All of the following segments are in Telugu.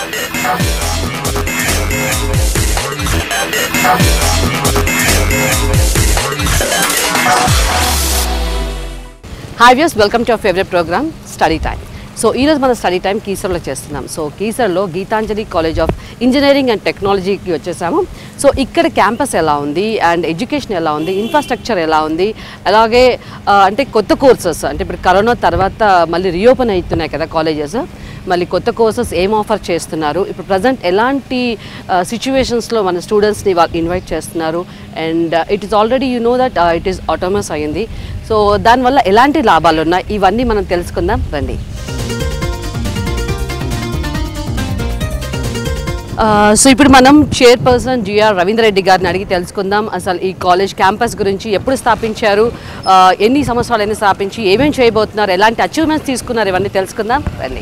Hi views welcome to our favourite programme study time so ఈరోజు మన స్టడీ టైం కీసర్లో చేస్తున్నాం సో కీసర్లో Geethanjali college of engineering and టెక్నాలజీకి వచ్చేసాము సో ఇక్కడ క్యాంపస్ ఎలా ఉంది అండ్ ఎడ్యుకేషన్ ఎలా ఉంది ఇన్ఫ్రాస్ట్రక్చర్ ఎలా ఉంది అలాగే ఆ, అంటే కొత్త కోర్సెస్ అంటే ఇప్పుడు కరోనా తర్వాత మళ్ళీ రీఓపెన్ అవుతున్నాయి కదా కాలేజెస్ మళ్ళీ కొత్త కోర్సెస్ ఏం ఆఫర్ చేస్తున్నారు ఇప్పుడు ప్రజెంట్ ఎలాంటి సిచ్యువేషన్స్లో మన స్టూడెంట్స్ని వాళ్ళు ఇన్వైట్ చేస్తున్నారు and it is already you know that it is autonomous అయింది సో దానివల్ల ఎలాంటి లాభాలు ఉన్నాయి ఇవన్నీ మనం తెలుసుకుందాం రండి సో ఇప్పుడు మనం చైర్పర్సన్ జిఆర్ రవీంద్ర రెడ్డి గారిని అడిగి తెలుసుకుందాం అసలు ఈ కాలేజ్ క్యాంపస్ గురించి ఎప్పుడు స్థాపించారు ఆ, ఎన్ని సంవత్సరాలు ఎన్ని స్థాపించి ఏమేమి చేయబోతున్నారు ఎలాంటి అచీవ్మెంట్స్ తీసుకున్నారు ఇవన్నీ తెలుసుకుందాం రండి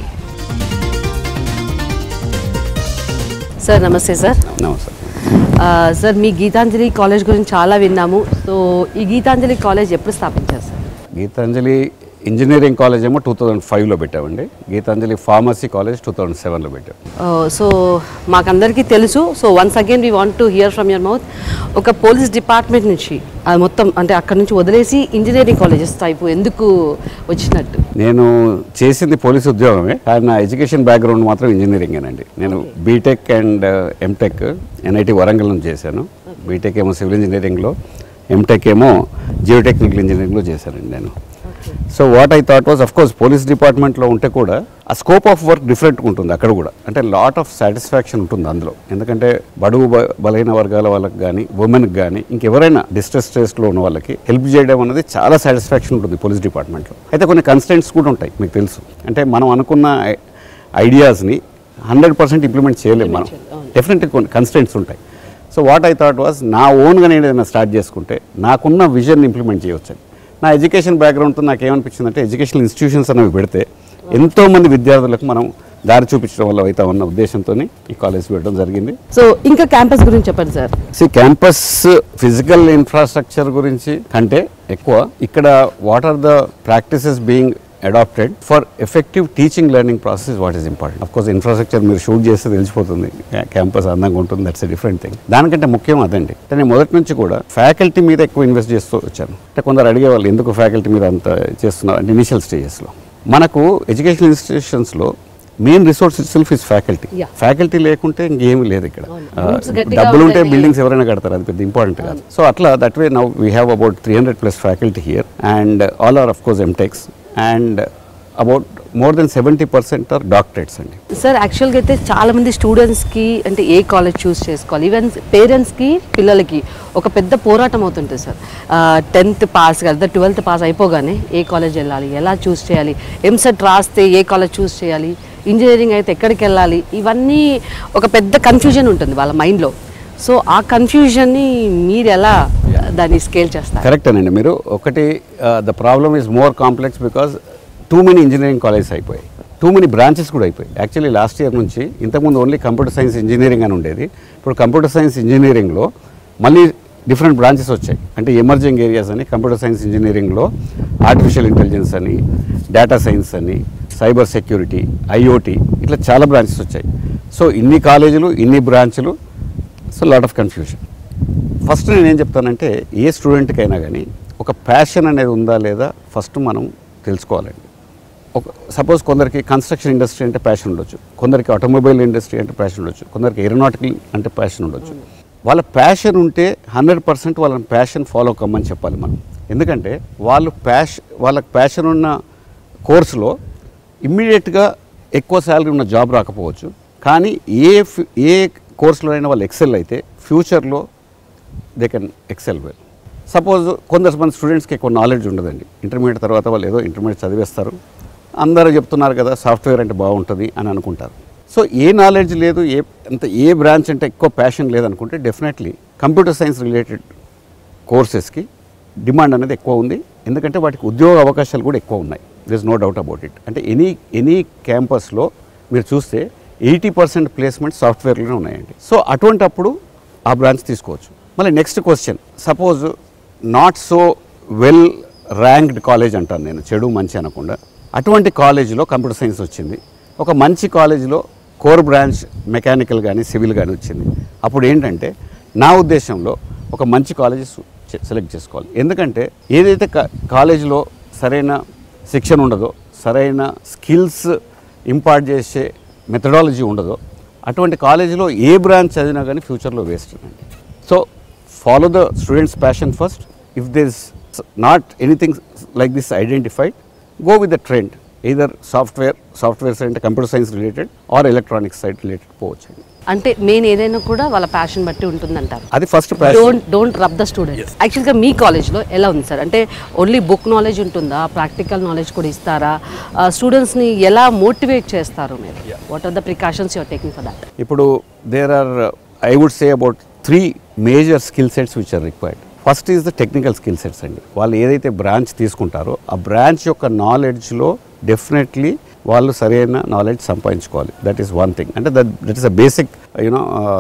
సార్ నమస్తే సార్ నమస్తే ఆ, సార్ మీ గీతాంజలి కాలేజ్ గురించి చాలా విన్నాము సో ఈ గీతాంజలి కాలేజ్ ఎప్పుడు స్థాపించారు సార్ గీతాంజలి ఇంజనీరింగ్ కాలేజ్ ఏమో టూ థౌజండ్ ఫైవ్లో పెట్టామండి Geethanjali pharmacy college two thousand సెవెన్లో పెట్టాం సో మాకందరికీ తెలుసు so once again we want to hear from your mouth ఒక పోలీస్ డిపార్ట్మెంట్ నుంచి అది మొత్తం అంటే అక్కడ నుంచి వదిలేసి ఇంజనీరింగ్ కాలేజెస్ టైపు ఎందుకు వచ్చినట్టు నేను చేసింది పోలీస్ ఉద్యోగమే కానీ నా ఎడ్యుకేషన్ బ్యాక్గ్రౌండ్ మాత్రం ఇంజనీరింగేనండి నేను BTech and MTech NIT Warangal నుంచి చేశాను బీటెక్ ఏమో సివిల్ ఇంజనీరింగ్లో ఎంటెక్ ఏమో జియోటెక్నికల్ ఇంజనీరింగ్లో చేశానండి నేను so what I thought was of course police డిపార్ట్మెంట్లో ఉంటే కూడా ఆ స్కోప్ ఆఫ్ వర్క్ డిఫరెంట్గా ఉంటుంది అక్కడ కూడా అంటే లాట్ ఆఫ్ సాటిస్ఫాక్షన్ ఉంటుంది అందులో ఎందుకంటే బడుగు బ- బలహీన వర్గాల వాళ్ళకి కానీ ఉమెన్కి కానీ ఇంకెవరైనా డిస్ట్రెస్ స్టేస్లో ఉన్న వాళ్ళకి హెల్ప్ చేయడం అనేది చాలా సాటిస్ఫాక్షన్ ఉంటుంది పోలీస్ డిపార్ట్మెంట్లో అయితే కొన్ని కన్స్టెంట్స్ కూడా ఉంటాయి మీకు తెలుసు అంటే మనం అనుకున్న ఐ- ఐడియాస్ని హండ్రెడ్ పర్సెంట్ ఇంప్లిమెంట్ చేయలేము మనం డెఫినెట్గా కొన్ని కన్స్టెంట్స్ ఉంటాయి so what I thought was నా ఓన్గా నేను ఏదైనా స్టార్ట్ చేసుకుంటే నాకున్న విజన్ ఇంప్లిమెంట్ చేయవచ్చు నా ఎడ్యుకేషన్ బ్యాక్గ్రౌండ్తో నాకు ఏమనిపించింది అంటే ఎడ్యుకేషనల్ ఇన్స్టిట్యూషన్స్ అనేవి పెడితే ఎంతోమంది విద్యార్థులకు మనం దారి చూపించడం వల్ల అవుతా ఉన్న ఉద్దేశంతో ఈ కాలేజ్ పెట్టడం జరిగింది సో ఇంకా క్యాంపస్ గురించి చెప్పండి sir see campus physical infrastructure గురించి కంటే ఎక్కువ ఇక్కడ what are the practices being adapted for effective teaching learning process what is important of course infrastructure మీరు షూట్ చేస్తే తెలిసిపోతుంది క్యాంపస్ అందంగా ఉంటుంది దట్స్ ఎ డిఫరెంట్ థింగ్ దానికంటే ముఖ్యం అదండి అంటే నేను మొదటి నుంచి కూడా ఫ్యాకల్టీ మీద ఎక్కువ ఇన్వెస్ట్ చేస్తూ వచ్చాను అంటే కొందరు అడిగేవాళ్ళు ఎందుకు ఫ్యాకల్టీ మీద అంత చేస్తున్నారు అంటే ఇనిషియల్ స్టేజెస్లో మనకు ఎడ్యుకేషన్ ఇన్స్టిట్యూషన్స్లో main resource self is faculty Yeah. Faculty లేకుంటే ఇంకేమీ లేదు ఇక్కడ అవును. ఆ, Roots గట్టిగా డబ్బులు ఉంటే ఉంటేనే- బిల్డింగ్స్ ఎవరైనా కడతారు అది పెద్ద ఇంపార్టెంట్ కాదు సో అట్లా that way now we have about three hundred plus faculty here and all are of course MTechs and about more than seventy percent are doctorates అండి సార్ యాక్చువల్గా అయితే చాలా మంది స్టూడెంట్స్కి అంటే ఏ కాలేజ్ చూస్ చేసుకోవాలి ఈవెన్ పేరెంట్స్కి పిల్లలకి ఒక పెద్ద పోరాటం అవుతుంటుంది సార్ టెన్త్ పాస్ కదా ట్వెల్త్ పాస్ అయిపోగానే ఏ కాలేజ్ వెళ్ళాలి ఎలా చూస్ చేయాలి ఎంసెట్ రాస్తే ఏ కాలేజ్ చూస్ చేయాలి ఇంజనీరింగ్ అయితే ఎక్కడికి వెళ్ళాలి ఇవన్నీ ఒక పెద్ద కన్ఫ్యూజన్ ఉంటుంది వాళ్ళ మైండ్లో సో ఆ కన్ఫ్యూజన్ని మీరు ఎలా దాన్ని స్కేల్ చేస్తారు కరెక్ట్ అండి మీరు ఒకటి the problem is more complex because too many engineering colleges అయిపోయాయి టూ మెనీ బ్రాంచెస్ కూడా అయిపోయాయి యాక్చువల్లీ లాస్ట్ ఇయర్ నుంచి ఇంతకుముందు ఓన్లీ కంప్యూటర్ సైన్స్ ఇంజనీరింగ్ అని ఉండేది ఇప్పుడు కంప్యూటర్ సైన్స్ ఇంజనీరింగ్లో మళ్ళీ డిఫరెంట్ బ్రాంచెస్ వచ్చాయి అంటే ఎమర్జింగ్ ఏరియాస్ అని కంప్యూటర్ సైన్స్ ఇంజనీరింగ్లో ఆర్టిఫిషియల్ ఇంటెలిజెన్స్ అని డేటా సైన్స్ అని సైబర్ సెక్యూరిటీ ఐఓటీ ఇట్లా చాలా బ్రాంచెస్ వచ్చాయి సో ఇన్ని కాలేజీలు ఇన్ని బ్రాంచ్లు so lot of confusion first నేను ఏం చెప్తానంటే ఏ స్టూడెంట్కైనా కానీ ఒక ప్యాషన్ అనేది ఉందా లేదా ఫస్ట్ మనం తెలుసుకోవాలండి ఒక సపోజ్ కొందరికి కన్స్ట్రక్షన్ ఇండస్ట్రీ అంటే ప్యాషన్ ఉండొచ్చు కొందరికి ఆటోమొబైల్ ఇండస్ట్రీ అంటే ప్యాషన్ ఉండొచ్చు కొందరికి ఏరోనాటికల్ అంటే ప్యాషన్ ఉండొచ్చు వాళ్ళ ప్యాషన్ ఉంటే హండ్రెడ్ పర్సెంట్ వాళ్ళ ప్యాషన్ ఫాలో కమ్మని చెప్పాలి మనం ఎందుకంటే వాళ్ళు ప్యాష్ వాళ్ళకి ప్యాషన్ ఉన్న కోర్సులో ఇమ్మీడియట్గా ఎక్కువ శాలరీ ఉన్న జాబ్ రాకపోవచ్చు కానీ ఏ ఫి- ఏ కోర్సులో అయినా వాళ్ళు ఎక్సెల్ అయితే ఫ్యూచర్లో they can excel well suppose కొందరు మంది స్టూడెంట్స్కి ఎక్కువ నాలెడ్జ్ ఉండదండి ఇంటర్మీడియట్ తర్వాత వాళ్ళు ఏదో ఇంటర్మీడియట్ చదివేస్తారు అందరూ చెప్తున్నారు కదా సాఫ్ట్వేర్ అంటే బాగుంటుంది అని అనుకుంటారు సో ఏ నాలెడ్జ్ లేదు ఏ అంత ఏ బ్రాంచ్ అంటే ఎక్కువ ప్యాషన్ లేదనుకుంటే డెఫినెట్లీ కంప్యూటర్ సైన్స్ రిలేటెడ్ కోర్సెస్కి డిమాండ్ అనేది ఎక్కువ ఉంది ఎందుకంటే వాటికి ఉద్యోగ అవకాశాలు కూడా ఎక్కువ ఉన్నాయి this no doubt about it అంటే ఎనీ ఎనీ క్యాంపస్లో మీరు చూస్తే ఎయిటీ పర్సెంట్ ప్లేస్మెంట్ సాఫ్ట్వేర్లోనే ఉన్నాయండి సో అటువంటప్పుడు ఆ బ్రాంచ్ తీసుకోవచ్చు మళ్ళీ next question suppose not so well ranked college అంటాను నేను చెడు మంచి అనకుండా అటువంటి కాలేజీలో కంప్యూటర్ సైన్స్ వచ్చింది ఒక మంచి కాలేజీలో కోర్ బ్రాంచ్ మెకానికల్ కానీ సివిల్ కానీ వచ్చింది అప్పుడు ఏంటంటే నా ఉద్దేశంలో ఒక మంచి కాలేజెస్ సెలెక్ట్ చేసుకోవాలి ఎందుకంటే ఏదైతే కా- కాలేజీలో సరైన శిక్షణ ఉండదో సరైన స్కిల్స్ ఇంపార్ట్ చేసే మెథడాలజీ ఉండదో అటువంటి కాలేజీలో ఏ బ్రాంచ్ చదివినా కానీ ఫ్యూచర్లో వేస్ట్ అండి so follow the students passion first if there is not anything like this identified go with the trend either software software side అంటే computer science related or electronics side related పోవచ్చు అంటే మెయిన్ ఏదైనా కూడా వాళ్ళ ప్యాషన్ బట్టి ఉంటుందంటారు అది first passion don't don't rub the students యాక్చువల్గా మీ కాలేజ్లో ఎలా ఉంది సార్ అంటే ఓన్లీ బుక్ నాలెడ్జ్ ఉంటుందా ప్రాక్టికల్ నాలెడ్జ్ కూడా ఇస్తారా స్టూడెంట్స్ని ఎలా మోటివేట్ చేస్తారు మీరు what are the precautions you're taking for that ఇప్పుడు there are I would say about three major skill sets which are required first is the technical skill sets అండి వాళ్ళు ఏదైతే బ్రాంచ్ తీసుకుంటారో ఆ బ్రాంచ్ యొక్క నాలెడ్జ్లో డెఫినెట్లీ వాళ్ళు సరైన నాలెడ్జ్ సంపాదించుకోవాలి దట్ ఈస్ వన్ థింగ్ అంటే that that is a basic you know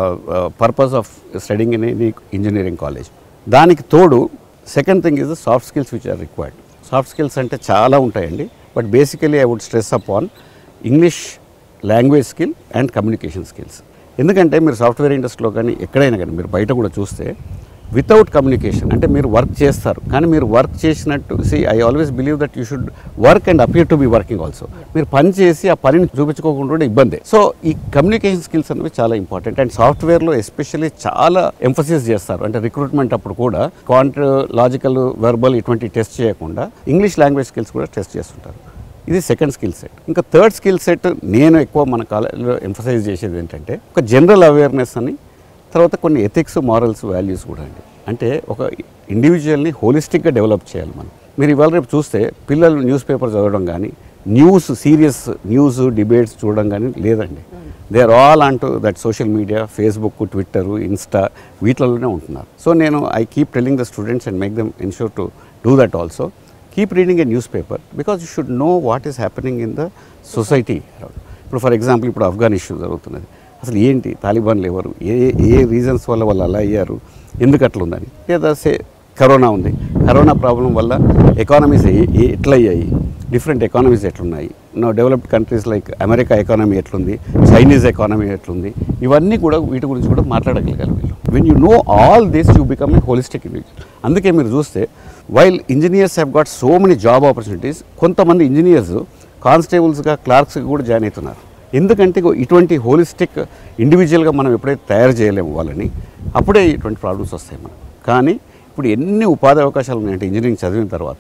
purpose of studying in any engineering college దానికి తోడు second thing is the soft skills which are required soft skills అంటే చాలా ఉంటాయండి but basically I would stress upon English language skill and communication skills ఎందుకంటే మీరు సాఫ్ట్వేర్ ఇండస్ట్రీలో కానీ ఎక్కడైనా కానీ మీరు బయట కూడా చూస్తే వితౌట్ కమ్యూనికేషన్ అంటే మీరు వర్క్ చేస్తారు కానీ మీరు వర్క్ చేసినట్టు see I always believe that you should work and appear to be working also మీరు పని చేసి ఆ పనిని చూపించుకోకుండా ఉంటే ఇబ్బంది సో ఈ కమ్యూనికేషన్ స్కిల్స్ అనేవి చాలా ఇంపార్టెంట్ అండ్ సాఫ్ట్వేర్లో ఎస్పెషల్లీ చాలా ఎంఫసిస్ చేస్తారు అంటే రిక్రూట్మెంట్ అప్పుడు కూడా క్వాంట్ లాజికల్ వెర్బల్ ఇటువంటి టెస్ట్ చేయకుండా ఇంగ్లీష్ లాంగ్వేజ్ స్కిల్స్ కూడా టెస్ట్ చేస్తుంటారు ఇది సెకండ్ స్కిల్ సెట్ ఇంకా థర్డ్ స్కిల్ సెట్ నేను ఎక్కువ మన కాలేజీలో ఎంఫసైజ్ చేసేది ఏంటంటే ఒక జనరల్ అవేర్నెస్ అని తర్వాత కొన్ని ఎథిక్స్ మారల్స్ వాల్యూస్ కూడా అండి అంటే ఒక ఇండివిజువల్ని హోలిస్టిక్గా డెవలప్ చేయాలి మనం మీరు ఇవాళ రేపు చూస్తే పిల్లలు న్యూస్ పేపర్ చదవడం కానీ న్యూస్ సీరియస్ న్యూస్ డిబేట్స్ చూడడం కానీ లేదండి దే ఆర్ ఆల్ అంటూ that social media Facebook Twitter Insta వీటిలోనే ఉంటున్నారు సో నేను I keep telling the students and make them ensure to do that also keep reading a newspaper because you should know what is happening in the society ఇప్పుడు ఫర్ ఎగ్జాంపుల్ ఇప్పుడు ఆఫ్ఘన్ ఇష్యూ జరుగుతున్నది అసలు ఏంటి తాలిబాన్లు ఎవరు ఏ ఏ రీజన్స్ వల్ల వాళ్ళు అలా అయ్యారు ఎందుకు అట్లా ఉందని లేదా సే కరోనా ఉంది కరోనా ప్రాబ్లం వల్ల ఎకానమీస్ ఎట్లా అయ్యాయి డిఫరెంట్ ఎకానమీస్ ఎట్లున్నాయి no developed countries like America economy ఎట్లుంది చైనీస్ ఎకానమీ ఎట్లుంది ఇవన్నీ కూడా వీటి గురించి కూడా మాట్లాడగలగాలి వీళ్ళు when you know all this you become a holistic individual అందుకే మీరు చూస్తే while engineers have got so many job opportunities కొంతమంది ఇంజనీర్స్ కానిస్టేబుల్స్గా క్లార్క్స్గా కూడా జాయిన్ అవుతున్నారు ఎందుకంటే ఇగో ఇటువంటి హోలిస్టిక్ ఇండివిజువల్గా మనం ఎప్పుడైతే తయారు చేయలేము వాళ్ళని అప్పుడే ఇటువంటి ప్రాబ్లమ్స్ వస్తాయి మనం కానీ ఇప్పుడు ఎన్ని ఉపాధి అవకాశాలు ఉన్నాయంటే ఇంజనీరింగ్ చదివిన తర్వాత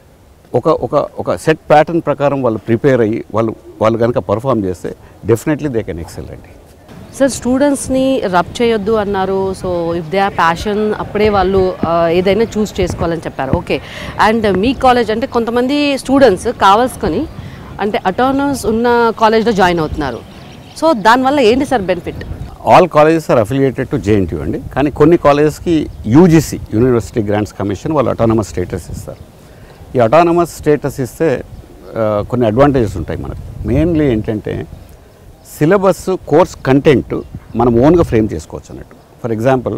ఒక ఒక ఒక సెట్ ప్యాటర్న్ ప్రకారం వాళ్ళు ప్రిపేర్ అయ్యి వాళ్ళు వాళ్ళు కనుక పర్ఫామ్ చేస్తే డెఫినెట్లీ దే కెన్ ఎక్సెల్ అండి సార్ స్టూడెంట్స్ని రబ్ చేయొద్దు అన్నారు so if they are passion అప్పుడే వాళ్ళు ఆ, ఏదైనా చూస్ చేసుకోవాలని చెప్పారు ఓకే అండ్ మీ కాలేజ్ అంటే కొంతమంది స్టూడెంట్స్ కావాల్సుకొని అంటే అటానమస్ ఉన్న కాలేజ్లో జాయిన్ అవుతున్నారు సో దానివల్ల ఏంటి sir benefit all colleges are affiliated to JNT అండి కానీ కొన్ని కాలేజెస్కి యూజీసీ యూనివర్సిటీ గ్రాంట్స్ కమిషన్ వాళ్ళు అటానమస్ స్టేటస్ ఇస్తారు ఈ అటానమస్ స్టేటస్ ఇస్తే ఆ, కొన్ని అడ్వాంటేజెస్ ఉంటాయి మనకు మెయిన్లీ ఏంటంటే సిలబస్ కోర్స్ కంటెంట్ మనం ఓన్గా ఫ్రేమ్ చేసుకోవచ్చు అన్నట్టు ఫర్ ఎగ్జాంపుల్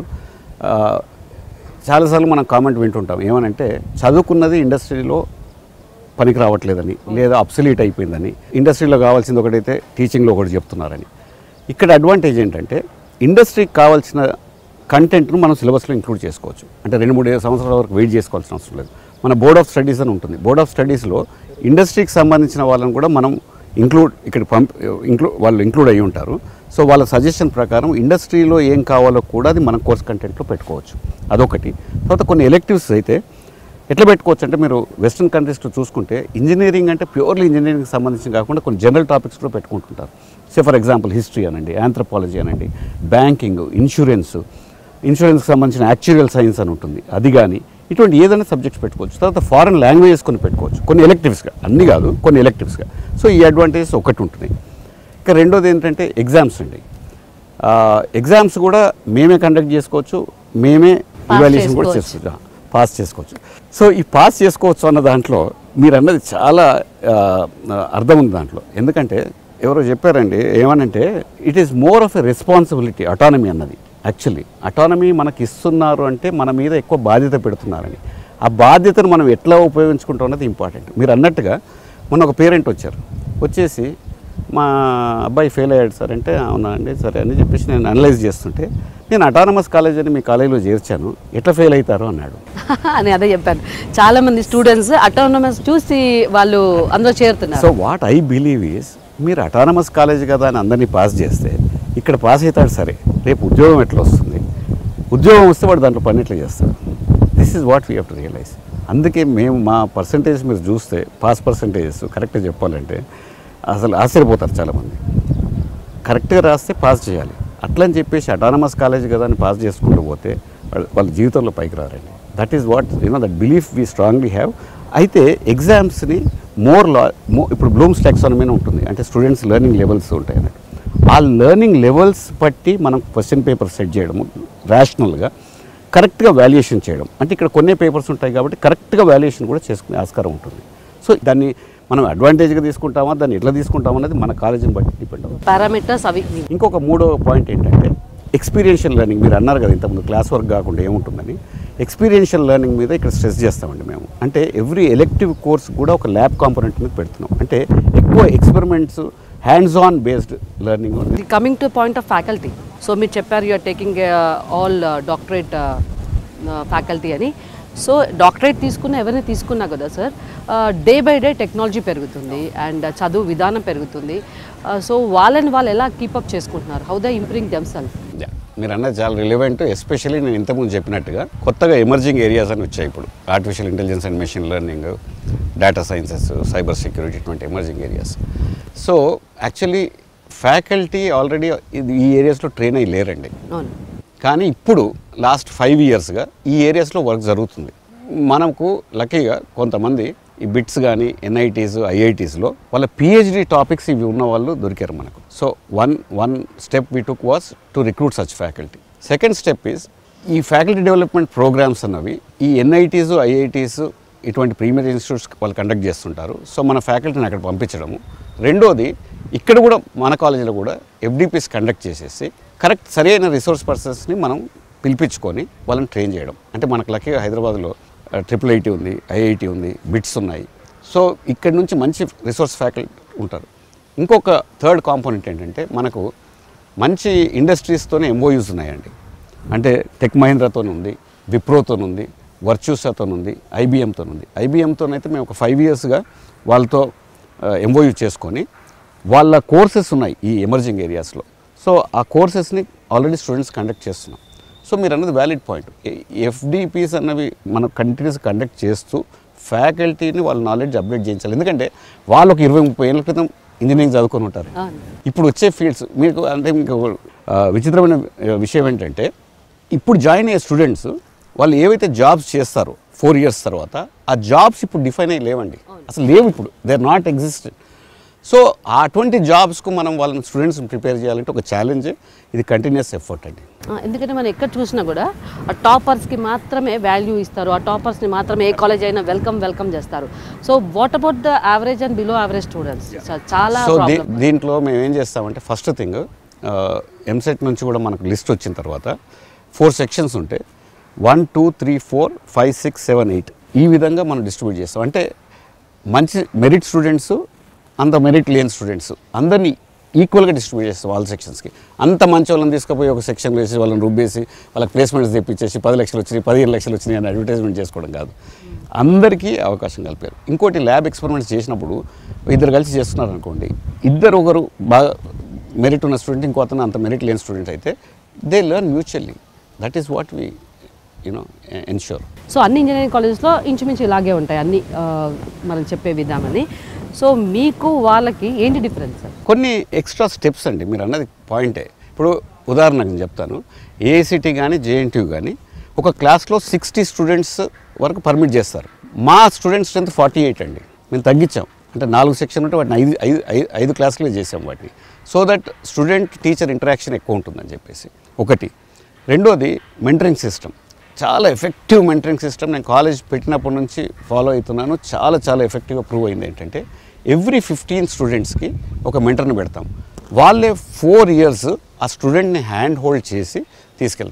చాలాసార్లు మనం కామెంట్ వింటుంటాం ఏమనంటే చదువుకున్నది ఇండస్ట్రీలో పనికి రావట్లేదని లేదా అబ్సలీట్ అయిపోయిందని ఇండస్ట్రీలో కావాల్సింది ఒకటైతే టీచింగ్లో ఒకటి చెప్తున్నారని ఇక్కడ అడ్వాంటేజ్ ఏంటంటే ఇండస్ట్రీకి కావాల్సిన కంటెంట్ను మనం సిలబస్లో ఇంక్లూడ్ చేసుకోవచ్చు అంటే రెండు మూడు సంవత్సరాల వరకు వెయిట్ చేసుకోవాల్సిన అవసరం లేదు మన బోర్డ్ ఆఫ్ స్టడీస్ అని ఉంటుంది బోర్డ్ ఆఫ్ స్టడీస్లో ఇండస్ట్రీకి సంబంధించిన వాళ్ళని కూడా మనం ఇంక్లూడ్ ఇక్కడ పంప్ ఇంక్లూడ్ వాళ్ళు ఇంక్లూడ్ అయ్యి ఉంటారు సో వాళ్ళ సజెషన్ ప్రకారం ఇండస్ట్రీలో ఏం కావాలో కూడా అది మన కోర్స్ కంటెంట్లో పెట్టుకోవచ్చు అదొకటి తర్వాత కొన్ని ఎలెక్టివ్స్ అయితే ఎట్లా పెట్టుకోవచ్చు అంటే మీరు వెస్ట్రన్ కంట్రీస్లో చూసుకుంటే ఇంజనీరింగ్ అంటే ప్యూర్లీ ఇంజనీరింగ్ సంబంధించి కాకుండా కొన్ని జనరల్ టాపిక్స్ కూడా పెట్టుకుంటుంటారు సే ఫర్ ఎగ్జాంపుల్ హిస్టరీ అనండి ఆంథ్రపాలజీ అనండి బ్యాంకింగ్ ఇన్సూరెన్స్ ఇన్సూరెన్స్కి సంబంధించిన యాక్చురియల్ సైన్స్ అని ఉంటుంది అది కానీ ఇటువంటి ఏదైనా సబ్జెక్ట్స్ పెట్టుకోవచ్చు తర్వాత ఫారెన్ లాంగ్వేజెస్ కొన్ని పెట్టుకోవచ్చు కొన్ని ఎలెక్టివ్స్గా అన్ని కాదు కొన్ని ఎలెక్టివ్స్గా సో ఈ అడ్వాంటేజెస్ ఒకటి ఉంటున్నాయి ఇక రెండోది ఏంటంటే ఎగ్జామ్స్ అండి ఎగ్జామ్స్ కూడా మేమే కండక్ట్ చేసుకోవచ్చు మేమే Pass ఇవాల్యుయేషన్ కూడా చేసుకోవచ్చు. చేసుకోవచ్చు పాస్ చేసుకోవచ్చు సో ఈ పాస్ చేసుకోవచ్చు అన్న దాంట్లో మీరు అన్నది చాలా ఆ, అర్థం ఉంది దాంట్లో ఎందుకంటే ఎవరో చెప్పారండి ఏమనంటే it is more of a responsibility autonomy అన్నది యాక్చువల్లీ అటానమీ మనకి ఇస్తున్నారు అంటే మన మీద ఎక్కువ బాధ్యత పెడుతున్నారని ఆ బాధ్యతను మనం ఎట్లా ఉపయోగించుకుంటాం అన్నది ఇంపార్టెంట్ మీరు అన్నట్టుగా మొన్న ఒక పేరెంట్ వచ్చారు వచ్చేసి మా అబ్బాయి ఫెయిల్ అయ్యాడు సార్ అంటే అవునా అండి సరే అని చెప్పేసి నేను అనలైజ్ చేస్తుంటే నేను అటానమస్ కాలేజ్ అని మీ కాలేజీలో చేర్చాను ఎట్లా ఫెయిల్ అవుతారు అన్నాడు అని అదే చెప్పాను చాలా మంది స్టూడెంట్స్ అటానమస్ చూసి వాళ్ళు అందులో చేరుతున్నారు so what I believe is మీరు అటానమస్ కాలేజ్ కదా అని అందరినీ పాస్ చేస్తే ఇక్కడ పాస్ అవుతాడు సరే రేపు ఉద్యోగం ఎట్లా వస్తుంది ఉద్యోగం వస్తే వాడు దాంట్లో పని ఎట్లా చేస్తాడు this is what we have to realise అందుకే మేము మా పర్సంటేజ్ మీరు చూస్తే పాస్ పర్సంటేజెస్ కరెక్ట్గా చెప్పాలంటే అసలు ఆశ్చర్యపోతారు చాలామంది కరెక్ట్గా రాస్తే పాస్ చేయాలి అట్లా అని చెప్పేసి అటానమస్ కాలేజ్ కదా అని పాస్ చేసుకుంటూ పోతే వాళ్ళ వాళ్ళ జీవితంలో పైకి రారండి that is what you know that belief we strongly have అయితే ఎగ్జామ్స్ని మోర్ లా మో ఇప్పుడు బ్లూమ్స్ టెక్సానమీ ఉంటుంది అంటే స్టూడెంట్స్ లెర్నింగ్ లెవెల్స్ ఉంటాయి అన్నట్టు ఆ లెర్నింగ్ లెవెల్స్ బట్టి మనం క్వశ్చన్ పేపర్ సెట్ చేయడము రేషనల్గా కరెక్ట్గా వాల్యుయేషన్ చేయడం అంటే ఇక్కడ కొన్ని పేపర్స్ ఉంటాయి కాబట్టి కరెక్ట్గా వాల్యుయేషన్ కూడా చేసుకునే ఆస్కారం ఉంటుంది సో దాన్ని మనం అడ్వాంటేజ్గా తీసుకుంటామా దాన్ని ఎట్లా తీసుకుంటామా అనేది మన కాలేజీని బట్టి డిపెండ్ అవుతుంది పారామీటర్స్ అవి ఇంకొక మూడో పాయింట్ ఏంటంటే ఎక్స్పీరియన్షియల్ లెర్నింగ్ మీరు అన్నారు కదా ఇంతకుముందు క్లాస్ వర్క్ కాకుండా ఏముంటుందని ఎక్స్పీరియన్షియల్ లెర్నింగ్ మీద ఇక్కడ స్ట్రెస్ చేస్తామండి మేము అంటే ఎవ్రీ ఎలెక్టివ్ కోర్స్ కూడా ఒక ల్యాబ్ కాంపోనెంట్ మీద పెడుతున్నాం అంటే ఎక్కువ experiments hands on based learning ఉంది coming to point of faculty so మీరు చెప్పారు you're taking all doctorate faculty అని సో డాక్టరేట్ తీసుకున్న ఎవరిని తీసుకున్నా కదా sir day by day technology పెరుగుతుంది అండ్ చదువు విధానం పెరుగుతుంది సో వాళ్ళని వాళ్ళు ఎలా కీపప్ చేసుకుంటున్నారు how the improving themself Yeah. మీరు అన్నది చాలా రిలవెంట్ ఎస్పెషల్లీ నేను ఇంతకుముందు చెప్పినట్టుగా కొత్తగా ఎమర్జింగ్ ఏరియాస్ అని వచ్చాయి ఇప్పుడు artificial intelligence and machine learning data sciences cyber security ఇటువంటి emerging areas so actually faculty already ఈ ఏరియాస్లో ట్రైన్ అయ్యి లేరండి అవును కానీ ఇప్పుడు లాస్ట్ ఫైవ్ ఇయర్స్గా ఈ ఏరియాస్లో వర్క్ జరుగుతుంది మనకు లక్కీగా కొంతమంది ఈ బిట్స్ కానీ ఎన్ఐటీస్ ఐఐటీస్లో వాళ్ళ పిహెచ్డి టాపిక్స్ ఇవి ఉన్న వాళ్ళు దొరికారు మనకు so one one step we took was to recruit such faculty second step is ఈ ఫ్యాకల్టీ డెవలప్మెంట్ ప్రోగ్రామ్స్ అన్నవి ఈ ఎన్ఐటీస్ ఐఐటీస్ ఇటువంటి ప్రీమియర్ ఇన్స్టిట్యూట్స్ వాళ్ళు కండక్ట్ చేస్తుంటారు సో మన ఫ్యాకల్టీని అక్కడ పంపించడము రెండోది ఇక్కడ కూడా మన కాలేజీలో కూడా ఎఫ్డిపిస్ కండక్ట్ చేసేసి కరెక్ట్ సరైన రిసోర్స్ పర్సన్స్ని మనం పిలిపించుకొని వాళ్ళని ట్రైన్ చేయడం అంటే మనకు లక్కీగా హైదరాబాద్లో ట్రిపుల్ ఐటీ ఉంది ఐఐటి ఉంది బిట్స్ ఉన్నాయి సో ఇక్కడ నుంచి మంచి రిసోర్స్ ఫ్యాకల్టీ ఉంటారు ఇంకొక థర్డ్ కాంపోనెంట్ ఏంటంటే మనకు మంచి ఇండస్ట్రీస్తోనే ఎంఓయూస్ ఉన్నాయండి అంటే టెక్ మహీంద్రాతో ఉంది విప్రోతో ఉంది వర్చ్యూసాతో ఉంది ఐబిఎంతో ఉంది ఐబిఎంతోనైతే మేము ఒక ఫైవ్ ఇయర్స్గా వాళ్ళతో ఎంఓయూ చేసుకొని వాళ్ళ కోర్సెస్ ఉన్నాయి ఈ ఎమర్జింగ్ ఏరియాస్లో సో ఆ కోర్సెస్ని ఆల్రెడీ స్టూడెంట్స్ కండక్ట్ చేస్తున్నాం సో మీరు అన్నది వ్యాలిడ్ పాయింట్ ఎఫ్డిపిస్ అన్నవి మనం కంటిన్యూస్ కండక్ట్ చేస్తూ ఫ్యాకల్టీని వాళ్ళ నాలెడ్జ్ అప్డేట్ చేయించాలి ఎందుకంటే వాళ్ళు ఒక ఇరవై ముప్పై ఏళ్ళ క్రితం ఇంజనీరింగ్ చదువుకొని ఉంటారు అవును ఇప్పుడు వచ్చే ఫీల్డ్స్ మీకు అంటే మీకు ఆ, విచిత్రమైన ఆ, విషయం ఏంటంటే ఇప్పుడు జాయిన్ అయ్యే స్టూడెంట్స్ వాళ్ళు ఏవైతే జాబ్స్ చేస్తారో ఫోర్ ఇయర్స్ తర్వాత ఆ జాబ్స్ ఇప్పుడు డిఫైన్ అయ్యి లేవండి అసలు లేవు ఇప్పుడు they are not existed so అటువంటి జాబ్స్కు మనం వాళ్ళని స్టూడెంట్స్ ప్రిపేర్ చేయాలంటే ఒక ఛాలెంజ్ ఇది కంటిన్యూస్ ఎఫర్ట్ అండి ఆ, ఎందుకంటే మనం ఎక్కడ చూసినా కూడా ఆ టాపర్స్కి మాత్రమే వాల్యూ ఇస్తారు ఆ టాపర్స్ని మాత్రమే ఏ కాలేజ్ అయినా వెల్కమ్ వెల్కమ్ చేస్తారు so what about the average and below average students చాలా సో దీ ప్రాబ్లం దీంట్లో మేము ఏం చేస్తామంటే ఫస్ట్ థింగ్ ఎంసెట్ నుంచి కూడా మనకు లిస్ట్ వచ్చిన తర్వాత ఫోర్ సెక్షన్స్ ఉంటాయి one two three four five six seven eight ఈ విధంగా మనం డిస్ట్రిబ్యూట్ చేస్తాం అంటే మంచి మెరిట్ స్టూడెంట్స్ అంత మెరిట్ లేని స్టూడెంట్స్ అందరినీ ఈక్వల్గా డిస్ట్రిబ్యూట్ చేస్తాం ఆల్ సెక్షన్స్కి అంత మంచి వాళ్ళని తీసుకుపోయి ఒక సెక్షన్లో వేసి వాళ్ళని రుబ్బేసి వాళ్ళకి ప్లేస్మెంట్స్ తెప్పించేసి పది లక్షలు వచ్చినాయి పదిహేను లక్షలు వచ్చినాయి అని అడ్వర్టైజ్మెంట్ చేసుకోవడం కాదు అందరికీ అవకాశం కలిపారు ఇంకోటి ల్యాబ్ ఎక్స్పెరిమెంట్స్ చేసినప్పుడు ఇద్దరు కలిసి చేస్తున్నారు అనుకోండి ఇద్దరు ఒకరు బాగా మెరిట్ ఉన్న స్టూడెంట్ ఇంకో అతను అంత మెరిట్ లేని స్టూడెంట్ అయితే they learn mutually that is what we you know ensure so అన్ని ఇంజనీరింగ్ కాలేజెస్లో ఇంచుమించు ఇలాగే ఉంటాయి అన్ని ఆ, మనం చెప్పే విధానని సో మీకు వాళ్ళకి ఏంటి డిఫరెన్స్ సార్ కొన్ని ఎక్స్ట్రా స్టెప్స్ అండి మీరు అన్నది పాయింటే ఇప్పుడు ఉదాహరణకు నేను చెప్తాను ఏఐసిటీ కానీ జేఎన్టీయూ కానీ ఒక క్లాస్లో సిక్స్టీ స్టూడెంట్స్ వరకు పర్మిట్ చేస్తారు మా స్టూడెంట్ స్ట్రెంత్ ఫార్టీ ఎయిట్ అండి మేము తగ్గించాం అంటే నాలుగు సెక్షన్ ఉంటే వాటిని ఐదు ఐదు ఐదు ఐదు క్లాసులే చేసాం వాటిని so that student teacher interaction ఎక్కువ ఉంటుందని చెప్పేసి ఒకటి రెండోది మెంటరింగ్ సిస్టమ్ చాలా ఎఫెక్టివ్ మెంటరింగ్ సిస్టమ్ నేను కాలేజ్ పెట్టినప్పటి నుంచి ఫాలో అవుతున్నాను చాలా చాలా ఎఫెక్టివ్గా ప్రూవ్ అయింది ఏంటంటే ఎవ్రీ ఫిఫ్టీన్ స్టూడెంట్స్కి ఒక మెంటర్ని పెడతాం వాళ్ళే ఫోర్ ఇయర్స్ ఆ స్టూడెంట్ని హ్యాండ్ హోల్డ్ చేసి తీసుకెళ్తారు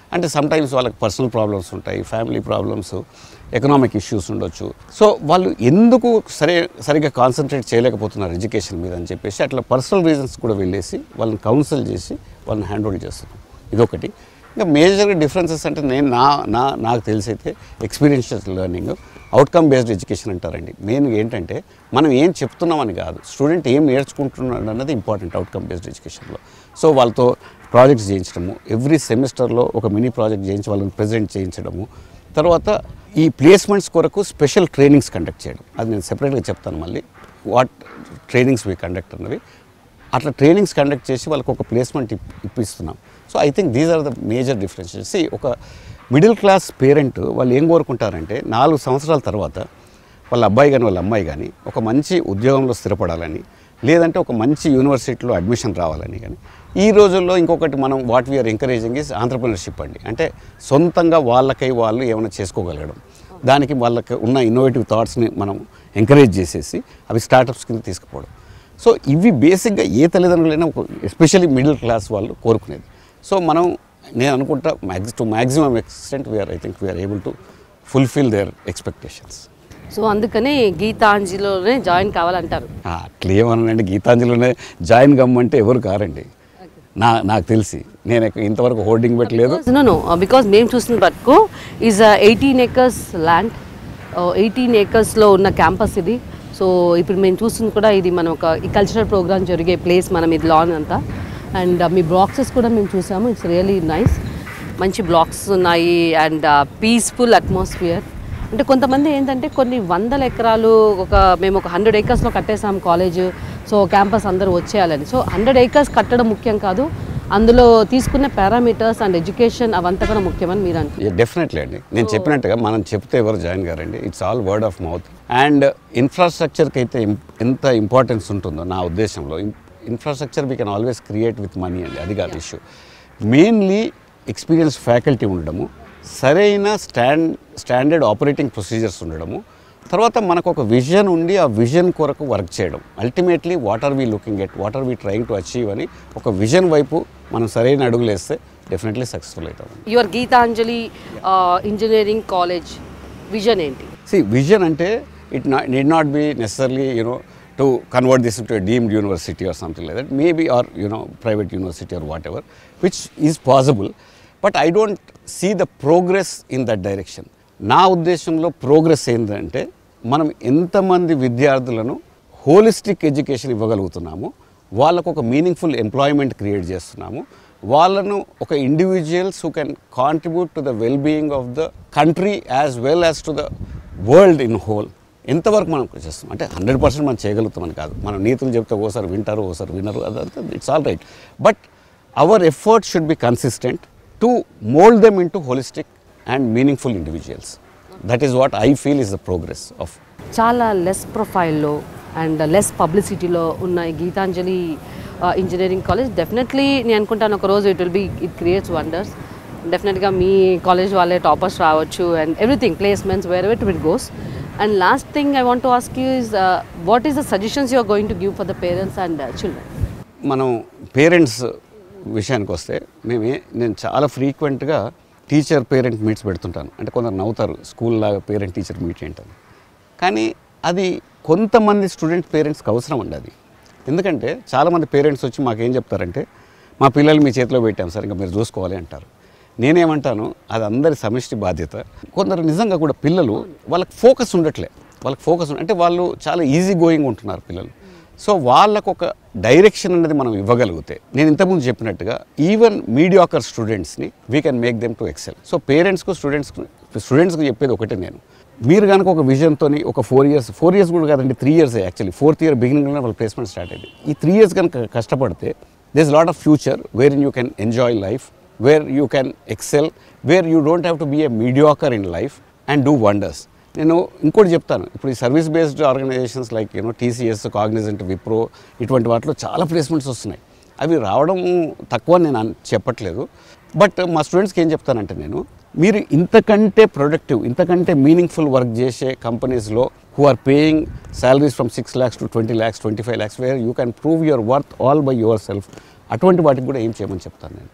అంటే సమ్ టైమ్స్ వాళ్ళకి పర్సనల్ ప్రాబ్లమ్స్ ఉంటాయి ఫ్యామిలీ ప్రాబ్లమ్స్ ఎకనామిక్ ఇష్యూస్ ఉండొచ్చు సో వాళ్ళు ఎందుకు సరే సరిగ్గా కాన్సన్ట్రేట్ చేయలేకపోతున్నారు ఎడ్యుకేషన్ మీద అని చెప్పేసి అట్లా పర్సనల్ రీజన్స్ కూడా వెళ్ళేసి వాళ్ళని కౌన్సిల్ చేసి వాళ్ళని హ్యాండ్ హోల్డ్ చేస్తున్నాం ఇదొకటి ఇంకా మేజర్గా డిఫరెన్సెస్ అంటే నేను నా నా నాకు తెలిసైతే experiential learning outcome based education అంటారండి మెయిన్ ఏంటంటే మనం ఏం చెప్తున్నామని కాదు స్టూడెంట్ ఏం నేర్చుకుంటున్నాడు అన్నది ఇంపార్టెంట్ అవుట్కమ్ బేస్డ్ ఎడ్యుకేషన్లో సో వాళ్ళతో ప్రాజెక్ట్స్ చేయించడము ఎవ్రీ సెమిస్టర్లో ఒక మినీ ప్రాజెక్ట్ చేయించి వాళ్ళని ప్రజెంట్ చేయించడము తర్వాత ఈ ప్లేస్మెంట్స్ కొరకు స్పెషల్ ట్రైనింగ్స్ కండక్ట్ చేయడం అది నేను సెపరేట్గా చెప్తాను మళ్ళీ వాట్ ట్రైనింగ్స్ వీ కండక్ట్ అన్నవి అట్లా ట్రైనింగ్స్ కండక్ట్ చేసి వాళ్ళకి ఒక ప్లేస్మెంట్ ఇప్ ఇప్పిస్తున్నాం so I think these are the major differences ఒక మిడిల్ క్లాస్ పేరెంట్ వాళ్ళు ఏం కోరుకుంటారంటే నాలుగు సంవత్సరాల తర్వాత వాళ్ళ అబ్బాయి కానీ వాళ్ళ అమ్మాయి కానీ ఒక మంచి ఉద్యోగంలో స్థిరపడాలని లేదంటే ఒక మంచి యూనివర్సిటీలో అడ్మిషన్ రావాలని కానీ ఈ రోజుల్లో ఇంకొకటి మనం what we're encouraging is entrepreneurship అండి అంటే సొంతంగా వాళ్ళకై వాళ్ళు ఏమైనా చేసుకోగలగడం దానికి వాళ్ళకి ఉన్న ఇన్నోవేటివ్ థాట్స్ని మనం ఎంకరేజ్ చేసేసి అవి స్టార్టప్స్ కింద తీసుకుపోవడం సో ఇవి బేసిక్గా ఏ తల్లిదండ్రులైనా ఒక ఎస్పెషల్లీ మిడిల్ క్లాస్ వాళ్ళు కోరుకునేది సో మనం నేను అనుకుంటా maxi to maximum extent we're I think we're able to fulfil their expectations so అందుకని గీతాంజలిలోనే జాయిన్ కావాలంటారు అట్లా ఏమన్నానండి గీతాంజలిలోనే జాయిన్ కమ్మంటే ఎవరు కారండి నా నాకు తెలిసి నేను ఎక్క- ఇంతవరకు హోర్డింగ్ పెట్టలేదు నో నో బికాస్ మేము చూసిన బట్టుకు is eighteen acres land eighteen ఏకర్స్లో ఉన్న క్యాంపస్ ఇది సో ఇప్పుడు మేము చూస్తుంది కూడా ఇది మన ఒక ఈ కల్చరల్ ప్రోగ్రామ్ జరిగే ప్లేస్ మనం ఇది లాన్ అంతా అండ్ మీ బాక్సెస్ కూడా మేము చూసాము ఇట్స్ రియలీ నైస్ మంచి బ్లాక్స్ ఉన్నాయి అండ్ పీస్ఫుల్ అట్మాస్ఫియర్ అంటే కొంతమంది ఏంటంటే కొన్ని వందల ఎకరాలు ఒక మేము ఒక హండ్రెడ్ ఏకర్స్లో కట్టేసాం కాలేజ్ సో క్యాంపస్ అందరూ వచ్చేయాలని సో హండ్రెడ్ ఏకర్స్ కట్టడం ముఖ్యం కాదు అందులో తీసుకున్న పారామీటర్స్ అండ్ ఎడ్యుకేషన్ అవంతా కూడా ముఖ్యమని మీరు అంటారు డెఫినెట్లీ అండి నేను చెప్పినట్టుగా మనం చెప్తే ఎవరు జాయిన్ గారండి it's all word of mouth and ఇన్ఫ్రాస్ట్రక్చర్కి అయితే ఇం- ఎంత ఇంపార్టెన్స్ ఉంటుందో నా ఉద్దేశంలో infrastructure we can always create with money అండి అది కాదు ఇష్యూ మెయిన్లీ ఎక్స్పీరియన్స్ ఫ్యాకల్టీ ఉండడము సరైన స్టాండ్ స్టాండర్డ్ ఆపరేటింగ్ ప్రొసీజర్స్ ఉండడము తర్వాత మనకు ఒక విజన్ ఉండి ఆ విజన్ కొరకు వర్క్ చేయడం ultimately what are we looking at what are we trying to achieve అని ఒక విజన్ వైపు మనం సరైన అడుగులు వేస్తే డెఫినెట్లీ సక్సెస్ఫుల్ అవుతాం your Geethanjali engineering college vision ఏంటి See, vision అంటే it not, need not be necessarily, you know, to convert this into a deemed university or something like that. Maybe or, you know, private university or whatever, which is possible. But I don't see the progress in that direction. నా ఉద్దేశంలో ప్రోగ్రెస్ ఏంటంటే మనం ఎంతమంది విద్యార్థులను హోలిస్టిక్ ఎడ్యుకేషన్ ఇవ్వగలుగుతున్నాము వాళ్ళకు ఒక మీనింగ్ఫుల్ ఎంప్లాయ్మెంట్ క్రియేట్ చేస్తున్నాము వాళ్ళను ఒక individuals who can contribute to the well being of the country as well as to the world in whole ఎంతవరకు మనం చేస్తాం అంటే హండ్రెడ్ పర్సెంట్ మనం చేయగలుగుతామని కాదు మనం నీతులు చెప్తే ఓసారి వింటారు ఓసారి వినరు అదంతా it's all right but our effort should be consistent to mould them into holistic and meaningful individuals that is what I feel is the progress of చాలా లెస్ ప్రొఫైల్లో అండ్ లెస్ పబ్లిసిటీలో ఉన్న ఈ గీతాంజలి ఇంజనీరింగ్ కాలేజ్ డెఫినెట్లీ నేను అనుకుంటాను ఒక రోజు it will be it creates wonders డెఫినెట్గా మీ కాలేజ్ వాళ్ళే టాపర్స్ రావచ్చు and everything placements wherever it goes and last thing I want to ask you is what is the suggestions you are going to give for the parents and children మనం పేరెంట్స్ విషయానికి వస్తే మేమే నేను చాలా ఫ్రీక్వెంట్గా టీచర్ పేరెంట్ మీట్స్ పెడుతుంటాను అంటే కొందరు నవ్వుతారు స్కూల్ లాగా పేరెంట్ టీచర్ మీట్ ఏంటని కానీ అది కొంతమంది స్టూడెంట్ పేరెంట్స్కి అవసరం అండి అది ఎందుకంటే చాలామంది పేరెంట్స్ వచ్చి మాకేం చెప్తారంటే మా పిల్లలు మీ చేతిలో పెట్టాం సార్ ఇంకా మీరు చూసుకోవాలి అంటారు నేనేమంటాను అది అందరి సమిష్టి బాధ్యత కొందరు నిజంగా కూడా పిల్లలు వాళ్ళకి ఫోకస్ ఉండట్లే వాళ్ళకి ఫోకస్ అంటే వాళ్ళు చాలా ఈజీ గోయింగ్ ఉంటున్నారు పిల్లలు సో వాళ్ళకు ఒక డైరెక్షన్ అనేది మనం ఇవ్వగలిగితే నేను ఇంతకుముందు చెప్పినట్టుగా ఈవెన్ మీడియాకర్ స్టూడెంట్స్ని we can make them to excel so పేరెంట్స్కు స్టూడెంట్స్కి స్టూడెంట్స్కి చెప్పేది ఒకటే నేను మీరు కనుక ఒక విజన్తో ఒక ఫోర్ ఇయర్స్ ఫోర్ ఇయర్స్ కూడా కాదండి three years actually fourth year బిగినింగ్లోనే వాళ్ళ ప్లేస్మెంట్ స్టార్ట్ అయింది ఈ త్రీ ఇయర్స్ కనుక కష్టపడితే this is lot of future where you can enjoy life where you can excel where you don't have to be a mediocre in life and do wonders నేను ఇంకోటి చెప్తాను ఇప్పుడు ఈ service based organisations like you know TCS Cognizant Wipro ఇటువంటి వాటిలో చాలా ప్లేస్మెంట్స్ వస్తున్నాయి అవి రావడం తక్కువ అని నేను అన్- చెప్పట్లేదు బట్ మా స్టూడెంట్స్కి ఏం చెప్తానంటే నేను మీరు ఇంతకంటే ప్రొడక్టివ్ ఇంతకంటే మీనింగ్ఫుల్ వర్క్ చేసే కంపెనీస్లో who are paying salaries from six lakhs to twenty lakhs twenty five lakhs where you can prove your worth all by yourself అటువంటి వాటికి కూడా ఏం చేయమని చెప్తాను నేను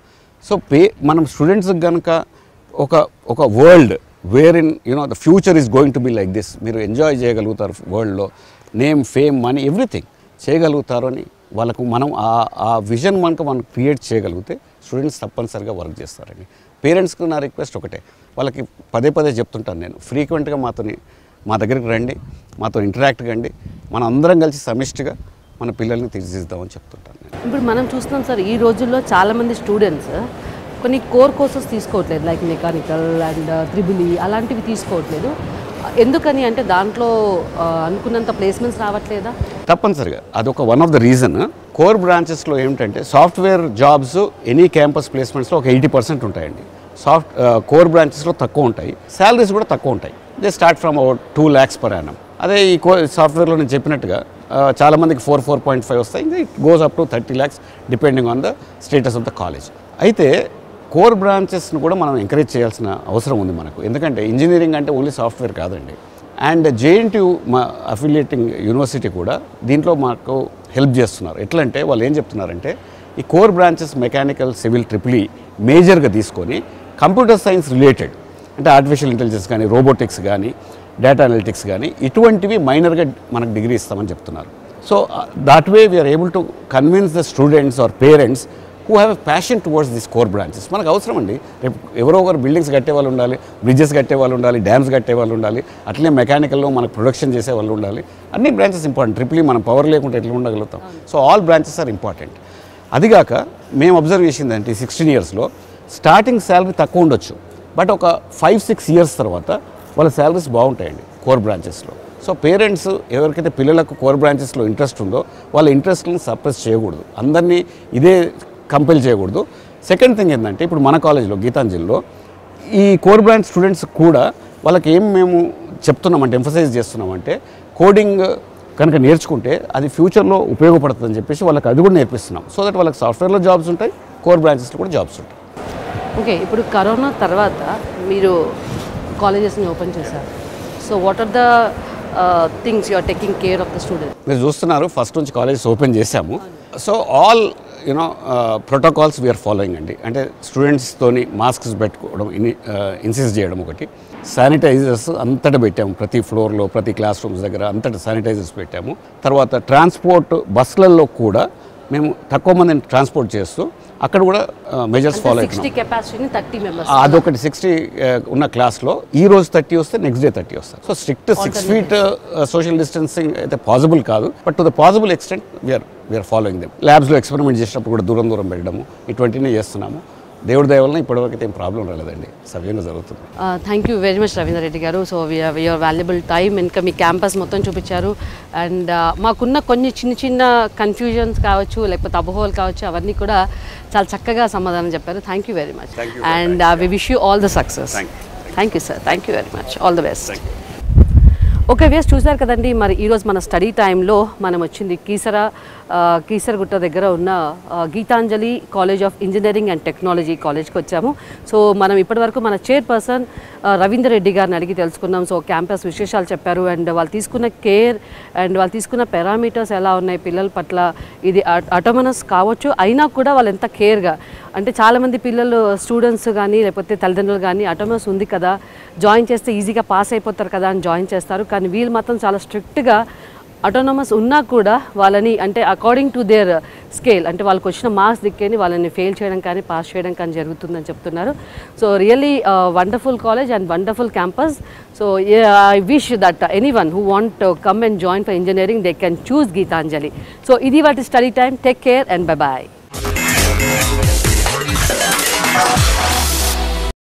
సో పే మనం స్టూడెంట్స్కి కనుక ఒక ఒక world where in you know the future is going to be like this మీరు ఎంజాయ్ చేయగలుగుతారు వరల్డ్లో నేమ్ ఫేమ్ మనీ ఎవ్రీథింగ్ చేయగలుగుతారు అని వాళ్ళకు మనం ఆ ఆ విజన్ మనకు మనం క్రియేట్ చేయగలిగితే స్టూడెంట్స్ తప్పనిసరిగా వర్క్ చేస్తారండి పేరెంట్స్కి నా రిక్వెస్ట్ ఒకటే వాళ్ళకి పదే పదే చెప్తుంటాను నేను ఫ్రీక్వెంట్గా మాతోని మా దగ్గరికి రండి మాతో ఇంటరాక్ట్ కండి మనం అందరం కలిసి సమిష్టిగా మన పిల్లల్ని తీర్చిదిద్దామని చెప్తుంటాను నేను ఇప్పుడు మనం చూస్తున్నాం సార్ ఈ రోజుల్లో చాలామంది స్టూడెంట్స్ కొన్ని కోర్ కోర్సెస్ తీసుకోవట్లేదు లైక్ మెకానికల్ అండ్ త్రిబులి అలాంటివి తీసుకోవట్లేదు ఎందుకని అంటే దాంట్లో ఆ, అనుకున్నంత ప్లేస్మెంట్స్ రావట్లేదా తప్పనిసరిగా అదొక one of the reason core బ్రాంచెస్లో ఏమిటంటే సాఫ్ట్వేర్ జాబ్స్ ఎనీ క్యాంపస్ ప్లేస్మెంట్స్లో ఒక ఎయిటీ పర్సెంట్ ఉంటాయండి సాఫ్ట్ కోర్ బ్రాంచెస్లో తక్కువ ఉంటాయి శాలరీస్ కూడా తక్కువ ఉంటాయి they start from about two lakhs per annum అదే ఈ కో సాఫ్ట్వేర్లో నేను చెప్పినట్టుగా ఆ, చాలా మందికి ఫోర్ ఫోర్ పాయింట్ ఫైవ్ వస్తాయి ఇంకా it goes up to thirty lakhs depending on the status of the college అయితే కోర్ బ్రాంచెస్ను కూడా మనం ఎంకరేజ్ చేయాల్సిన అవసరం ఉంది మనకు ఎందుకంటే ఇంజనీరింగ్ అంటే ఓన్లీ సాఫ్ట్వేర్ కాదండి అండ్ జేఎన్టీయు మా అఫిలియేటింగ్ యూనివర్సిటీ కూడా దీంట్లో మాకు హెల్ప్ చేస్తున్నారు ఎట్లా అంటే వాళ్ళు ఏం చెప్తున్నారంటే ఈ core branches mechanical civil triple మేజర్గా తీసుకొని కంప్యూటర్ సైన్స్ రిలేటెడ్ అంటే ఆర్టిఫిషియల్ ఇంటెలిజెన్స్ కానీ రోబోటిక్స్ కానీ డేటా అనలిటిక్స్ కానీ ఇటువంటివి మైనర్గా మనకు డిగ్రీ ఇస్తామని చెప్తున్నారు so that way we're able to convince the students or parents who have a passion towards this core branches మనకు అవసరం అండి రేపు ఎవరో ఒకరు బిల్డింగ్స్ కట్టే వాళ్ళు ఉండాలి బ్రిడ్జెస్ కట్టే వాళ్ళు ఉండాలి డ్యామ్స్ కట్టే వాళ్ళు ఉండాలి అట్లనే మెకానికల్లో మనకు ప్రొడక్షన్ చేసే వాళ్ళు ఉండాలి అన్ని బ్రాంచెస్ ఇంపార్టెంట్ ట్రిపుల్ మనం పవర్ లేకుండా ఎట్లా ఉండగలుగుతాం so all branches are important అదిగాక మేము అబ్జర్వ్ చేసింది అంటే సిక్స్టీన్ ఇయర్స్లో స్టార్టింగ్ శాలరీ తక్కువ ఉండొచ్చు బట్ ఒక ఫైవ్ సిక్స్ ఇయర్స్ తర్వాత వాళ్ళ శాలరీస్ బాగుంటాయండి కోర్ బ్రాంచెస్లో సో పేరెంట్స్ ఎవరికైతే పిల్లలకు కోర్ బ్రాంచెస్లో ఇంట్రెస్ట్ ఉందో వాళ్ళ ఇంట్రెస్ట్ని సప్రెస్ చేయకూడదు అందరినీ ఇదే కంపెల్ చేయకూడదు సెకండ్ థింగ్ ఏంటంటే ఇప్పుడు మన కాలేజ్లో గీతాంజలిలో ఈ కోర్ బ్రాంచ్ స్టూడెంట్స్ కూడా వాళ్ళకి ఏం మేము చెప్తున్నామంటే ఎంఫసైజ్ చేస్తున్నామంటే కోడింగ్ కనుక నేర్చుకుంటే అది ఫ్యూచర్లో ఉపయోగపడుతుందని చెప్పేసి వాళ్ళకి అది కూడా నేర్పిస్తున్నాం సో దట్ వాళ్ళకి సాఫ్ట్వేర్లో జాబ్స్ ఉంటాయి కోర్ బ్రాంచెస్లో కూడా జాబ్స్ ఉంటాయి ఓకే ఇప్పుడు కరోనా తర్వాత మీరు కాలేజెస్ని ఓపెన్ చేశారు so what are the things you are taking care of the student మీరు చూస్తున్నారు ఫస్ట్ నుంచి కాలేజెస్ ఓపెన్ చేశాము so all you know protocols we are following అండి అంటే స్టూడెంట్స్తోని మాస్క్స్ పెట్టుకోవడం ఇని ఇన్సిస్ట్ చేయడం ఒకటి శానిటైజర్స్ అంతటా పెట్టాము ప్రతి ఫ్లోర్లో ప్రతి క్లాస్ రూమ్స్ దగ్గర అంతటా శానిటైజర్స్ పెట్టాము తర్వాత ట్రాన్స్పోర్ట్ బస్సులలో కూడా మేము తక్కువ మందిని ట్రాన్స్పోర్ట్ చేస్తూ అక్కడ కూడా మెజర్స్ ఫాలో అవుతున్నాం సిక్స్టీ కెపాసిటీని థర్టీ మెంబర్స్ అదొకటి సిక్స్టీ ఉన్న క్లాస్లో ఈ రోజు థర్టీ వస్తే నెక్స్ట్ డే థర్టీ వస్తారు so strict six feet social distancing అయితే పాసిబుల్ కాదు but to the possible extent we are we are following them ల్యాబ్స్లో ఎక్స్పెరిమెంట్ చేసినప్పుడు కూడా దూరం దూరం పెట్టడము ఇటువంటివన్నీ చేస్తున్నాము దేవుడి దయ వలన ఇప్పటివరకు అయితే ఏం ప్రాబ్లం రాలేదండి సవ్యంగా జరుగుతుంది thank you very much Ravindra Reddy గారు సో యువర్ వాల్యుబుల్ టైం ఇంకా మీ క్యాంపస్ మొత్తం చూపించారు అండ్ మాకున్న కొన్ని చిన్న చిన్న కన్ఫ్యూజన్స్ కావచ్చు లేకపోతే అపోహలు కావచ్చు అవన్నీ కూడా చాలా చక్కగా సమాధానం చెప్పారు thank you very much Thank you. And we wish you all the success Thank you. Thank you sir thank you very much all the best okay వేస్ చూసారు కదండి మరి ఈరోజు మన స్టడీ టైంలో మనం వచ్చింది కీసర ఆ, కీసరగుట్ట దగ్గర ఉన్న ఆ, Gitanjali college of engineering and technology కాలేజ్కి వచ్చాము సో మనం ఇప్పటివరకు మన చైర్పర్సన్ ఆ, రవీందర్ రెడ్డి గారిని అడిగి తెలుసుకున్నాం సో క్యాంపస్ విశేషాలు చెప్పారు అండ్ వాళ్ళు తీసుకున్న కేర్ అండ్ వాళ్ళు తీసుకున్న పారామీటర్స్ ఎలా ఉన్నాయి పిల్లల పట్ల ఇది అటోమనస్ కావచ్చు అయినా కూడా వాళ్ళు ఎంత కేర్గా అంటే చాలామంది పిల్లలు స్టూడెంట్స్ కానీ లేకపోతే తల్లిదండ్రులు కానీ అటోమస్ ఉంది కదా జాయిన్ చేస్తే ఈజీగా పాస్ అయిపోతారు కదా అని జాయిన్ చేస్తారు కానీ వీళ్ళు మాత్రం చాలా స్ట్రిక్ట్గా అటోనమస్ ఉన్నా కూడా వాళ్ళని అంటే అకార్డింగ్ టు దేర్ స్కేల్ అంటే వాళ్ళకి వచ్చిన మార్క్స్ దిక్కేని వాళ్ళని ఫెయిల్ చేయడం కానీ పాస్ చేయడం కానీ జరుగుతుందని చెప్తున్నారు so really wonderful college and wonderful campus so I wish that any one who want come and join for engineering they can choose Gitanjali so ఇది వాటి study time take care and bye bye